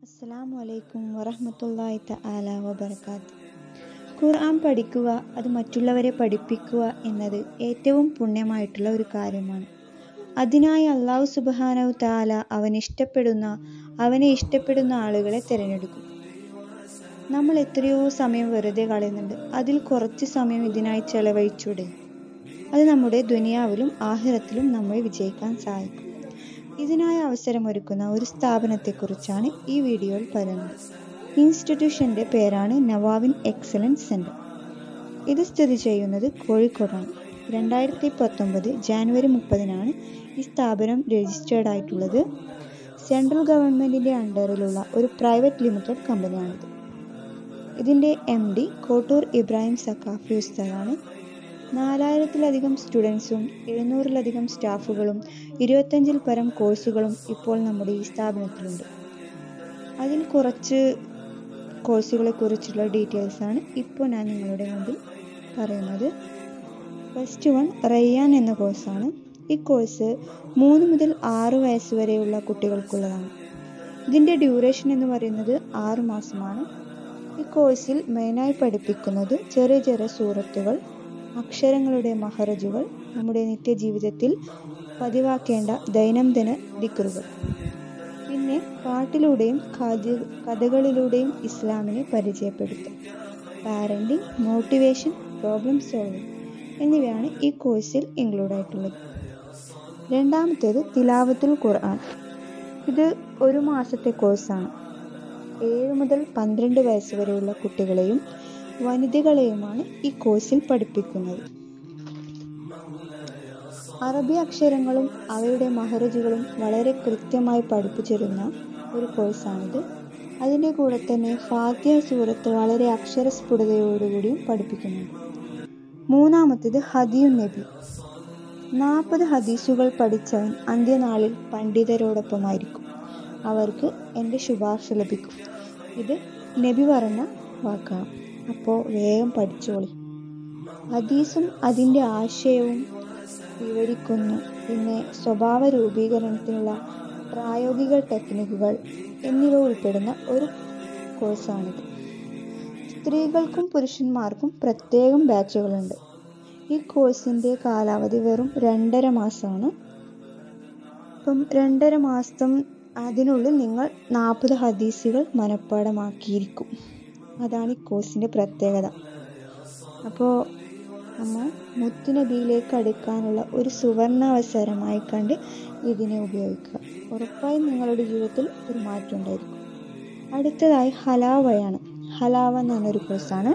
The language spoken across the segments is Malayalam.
അസ്സലാമു അലൈക്കും വറഹ്മത്തുള്ളാഹി തആല വബറകാത്ത് ഖുർആൻ പഠിക്കുക അത് മറ്റുള്ളവരെ പഠിപ്പിക്കുക എന്നത് ഏറ്റവും പുണ്യമായിട്ടുള്ള ഒരു കാര്യമാണ് അതിനായി അള്ളാഹു സുബ്ഹാനഹു തആല അവൻ ഇഷ്ടപ്പെടുന്ന അവനെ ഇഷ്ടപ്പെടുന്ന ആളുകളെ തിരഞ്ഞെടുക്കും നമ്മൾ എത്രയോ സമയം വെറുതെ കളയുന്നുണ്ട് അതിൽ കുറച്ച് സമയം ഇതിനായി ചെലവഴിച്ചൂടെ അത് നമ്മുടെ ദുനിയാവിലും ആഹിറത്തിലും നമ്മെ വിജയിക്കാൻ സഹായിക്കും ഇതിനായി അവസരമൊരുക്കുന്ന ഒരു സ്ഥാപനത്തെക്കുറിച്ചാണ് ഈ വീഡിയോയിൽ പറയുന്നത് ഇൻസ്റ്റിറ്റ്യൂഷൻ്റെ പേരാണ് നവാവിൻ എക്സലൻസ് സെൻറ്റർ ഇത് സ്ഥിതി ചെയ്യുന്നത് കോഴിക്കോടാണ് രണ്ടായിരത്തി പത്തൊമ്പത് ജാനുവരി മുപ്പതിനാണ് ഈ സ്ഥാപനം രജിസ്റ്റേർഡ് ആയിട്ടുള്ളത് സെൻട്രൽ ഗവൺമെൻറ്റിൻ്റെ അണ്ടറിലുള്ള ഒരു പ്രൈവറ്റ് ലിമിറ്റഡ് കമ്പനിയാണിത് ഇതിൻ്റെ എം ഡി കോട്ടൂർ ഇബ്രാഹിം സക്കാഫി ഉസ്താദാണ് നാലായിരത്തിലധികം സ്റ്റുഡൻസും എഴുന്നൂറിലധികം സ്റ്റാഫുകളും ഇരുപത്തഞ്ചിൽ പരം കോഴ്സുകളും ഇപ്പോൾ നമ്മുടെ ഈ സ്ഥാപനത്തിലുണ്ട് അതിൽ കുറച്ച് കോഴ്സുകളെ കുറിച്ചുള്ള ഡീറ്റെയിൽസാണ് ഇപ്പോൾ ഞാൻ നിങ്ങളുടെ മുമ്പിൽ പറയുന്നത് ഫസ്റ്റ് വൺ റയ്യാൻ എന്ന കോഴ്സാണ് ഈ കോഴ്സ് മൂന്ന് മുതൽ ആറ് വയസ്സ് വരെയുള്ള കുട്ടികൾക്കുള്ളതാണ് ഇതിൻ്റെ ഡ്യൂറേഷൻ എന്ന് പറയുന്നത് ആറ് മാസമാണ് ഈ കോഴ്സിൽ മെയിനായി പഠിപ്പിക്കുന്നത് ചെറിയ ചെറിയ സൂറത്തുകൾ അക്ഷരങ്ങളുടെ മഹറജുകൾ നമ്മുടെ നിത്യജീവിതത്തിൽ പതിവാക്കേണ്ട ദൈനംദിന ദിക്കറുകൾ പിന്നെ പാട്ടിലൂടെയും കഥ കഥകളിലൂടെയും ഇസ്ലാമിനെ പരിചയപ്പെടുത്തും പാരൻറ്റിങ് മോട്ടിവേഷൻ പ്രോബ്ലം സോൾവിങ് എന്നിവയാണ് ഈ കോഴ്സിൽ ഇൻക്ലൂഡ് ആയിട്ടുള്ളത് രണ്ടാമത്തേത് തിലാവത്തുൽ ഖുർആൻ ഇത് ഒരു മാസത്തെ കോഴ്സാണ് ഏഴ് മുതൽ പന്ത്രണ്ട് വയസ്സ് വരെയുള്ള കുട്ടികളെയും വനിതകളെയുമാണ് ഈ കോഴ്സിൽ പഠിപ്പിക്കുന്നത് അറബി അക്ഷരങ്ങളും അവയുടെ മഹറജുകളും വളരെ കൃത്യമായി പഠിപ്പിച്ചിരുന്ന ഒരു കോഴ്സാണിത് അതിൻ്റെ കൂടെ തന്നെ ഫാത്തിയ സൂറത്ത് വളരെ അക്ഷരസ്ഫുടതയോടുകൂടിയും പഠിപ്പിക്കുന്നുണ്ട് മൂന്നാമത്തേത് ഹദിയു നബി നാൽപ്പത് ഹദീസുകൾ പഠിച്ചവൻ അന്ത്യനാളിൽ പണ്ഡിതരോടൊപ്പമായിരിക്കും അവർക്ക് എൻ്റെ ശുപാർശ ലഭിക്കും ഇത് നബി പറഞ്ഞ വാക്കാണ് അപ്പോൾ വേഗം പഠിച്ചോളി ഹദീസും അതിൻ്റെ ആശയവും വിവരിക്കുന്നു പിന്നെ സ്വഭാവ രൂപീകരണത്തിനുള്ള പ്രായോഗിക ടെക്നിക്കുകൾ എന്നിവ ഉൾപ്പെടുന്ന ഒരു കോഴ്സാണിത് സ്ത്രീകൾക്കും പുരുഷന്മാർക്കും പ്രത്യേകം ബാച്ചുകളുണ്ട് ഈ കോഴ്സിൻ്റെ കാലാവധി വെറും രണ്ടര മാസമാണ് അപ്പം രണ്ടര മാസം അതിനുള്ളിൽ നിങ്ങൾ നാൽപ്പത് ഹദീസുകൾ മനഃപ്പാടമാക്കിയിരിക്കും അതാണ് ഈ കോഴ്സിൻ്റെ പ്രത്യേകത അപ്പോൾ നമ്മൾ മുത്തുനബിയിലേക്ക് അടുക്കാനുള്ള ഒരു സുവർണാവസരമായി കണ്ട് ഇതിനെ ഉപയോഗിക്കുക ഉറപ്പായും നിങ്ങളുടെ ജീവിതത്തിൽ ഒരു മാറ്റം ഉണ്ടായിരിക്കും അടുത്തതായി ഹലാവയാണ് ഹലാവ എന്ന് പറഞ്ഞൊരു കോഴ്സാണ്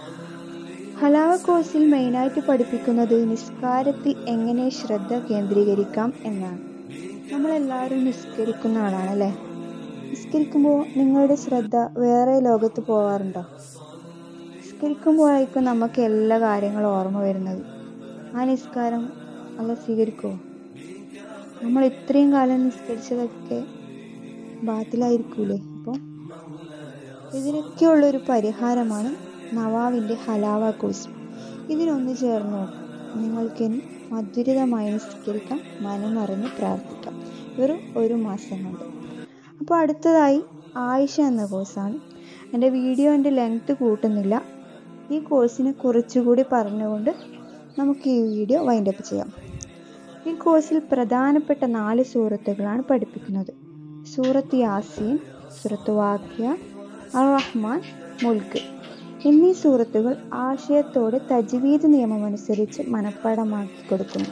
ഹലാവ കോഴ്സിൽ മെയിനായിട്ട് പഠിപ്പിക്കുന്നത് നിസ്കാരത്തിൽ എങ്ങനെ ശ്രദ്ധ കേന്ദ്രീകരിക്കാം എന്നാണ് നമ്മളെല്ലാവരും നിസ്കരിക്കുന്ന ആളാണ് അല്ലേ നിസ്കരിക്കുമ്പോൾ നിങ്ങളുടെ ശ്രദ്ധ വേറെ ലോകത്ത് പോകാറുണ്ടോ നിസ്കരിക്കുമ്പോഴായിരിക്കും നമുക്ക് എല്ലാ കാര്യങ്ങളും ഓർമ്മ വരുന്നത് ആ നിസ്കാരം അല്ല സ്വീകരിക്കുമോ നമ്മൾ ഇത്രയും കാലം നിസ്കരിച്ചതൊക്കെ ബാത്തിലായിരിക്കൂലേ അപ്പോൾ ഇതിനൊക്കെയുള്ളൊരു പരിഹാരമാണ് നവാവിൻ്റെ ഹലാവ കോഴ്സ് ഇതിനൊന്ന് ചേർന്ന് നോക്കും നിങ്ങൾക്ക് മധുരിതമായി നിസ്കരിക്കാം മനമറിഞ്ഞ് പ്രാർത്ഥിക്കാം വെറും ഒരു മാസം കൊണ്ട് അപ്പോൾ അടുത്തതായി ആയിഷ എന്ന കോഴ്സാണ് എൻ്റെ വീഡിയോൻ്റെ ലെങ്ത് കൂട്ടുന്നില്ല ഈ കോഴ്സിനെ കുറച്ചുകൂടി പറഞ്ഞുകൊണ്ട് നമുക്ക് ഈ വീഡിയോ വൈൻഡപ്പ് ചെയ്യാം ഈ കോഴ്സിൽ പ്രധാനപ്പെട്ട നാല് സൂറത്തുകളാണ് പഠിപ്പിക്കുന്നത് സൂറത്ത് യാസീൻ സൂറത്ത് വാക്യ അർ റഹ്മാൻ മുൽക്ക് എന്നീ സൂറത്തുകൾ ആശയത്തോടെ തജ്വീദ് നിയമമനുസരിച്ച് മനഃപ്പാടമാക്കി കൊടുക്കുന്നു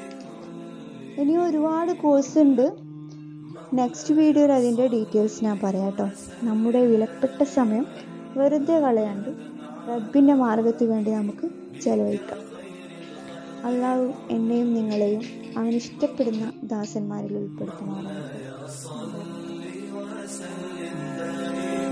ഇനി ഒരുപാട് കോഴ്സ് ഉണ്ട് നെക്സ്റ്റ് വീഡിയോയിൽ അതിൻ്റെ ഡീറ്റെയിൽസ് ഞാൻ പറയാം കേട്ടോ നമ്മുടെ വിലപ്പെട്ട സമയം വെറുതെ കളയാണ്ട് റബ്ബിൻ്റെ മാർഗത്തിന് വേണ്ടി നമുക്ക് ചെലവഴിക്കാം അള്ളാഹു എന്നെയും നിങ്ങളെയും അവൻ ഇഷ്ടപ്പെടുന്ന ദാസന്മാരിൽ ഉൾപ്പെടുത്തുമാറാകട്ടെ